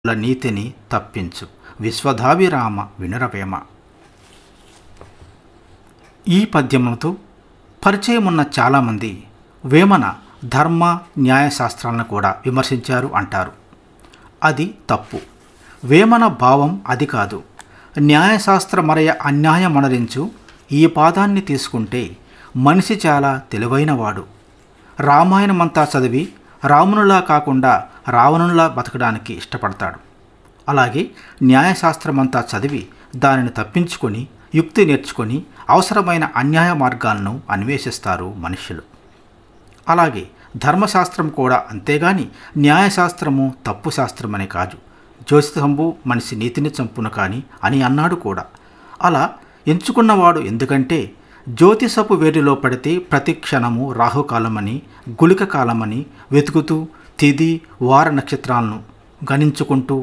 ల నీతిని తప్పించు విశ్వధాభిరామ వినురవేమ ఈ పద్యములతో పరిచయమున్న చాలామంది వేమన ధర్మ న్యాయశాస్త్రాలను కూడా విమర్శించారు అంటారు అది తప్పు వేమన భావం అది కాదు న్యాయశాస్త్రమరయ అన్యాయమనరించు ఈ పాదాన్ని తీసుకుంటే మనిషి చాలా తెలివైనవాడు రామాయణమంతా చదివి రామునులా కాకుండా రావణులా బతకడానికి ఇష్టపడతాడు అలాగే న్యాయశాస్త్రమంతా చదివి దానిని తప్పించుకొని యుక్తి నేర్చుకొని అవసరమైన అన్యాయ మార్గాలను అన్వేషిస్తారు మనుష్యులు అలాగే ధర్మశాస్త్రం కూడా అంతేగాని న్యాయశాస్త్రము తప్పు శాస్త్రమని కాదు జ్యోతిషంబు మనిషి నీతిని చంపును కాని అని అన్నాడు కూడా అలా ఎంచుకున్నవాడు ఎందుకంటే జ్యోతిషపు వేడిలో పడితే ప్రతి క్షణము రాహుకాలమని గుళిక కాలమని వెతుకుతూ తిది వార నక్షత్రాలను గణించుకుంటూ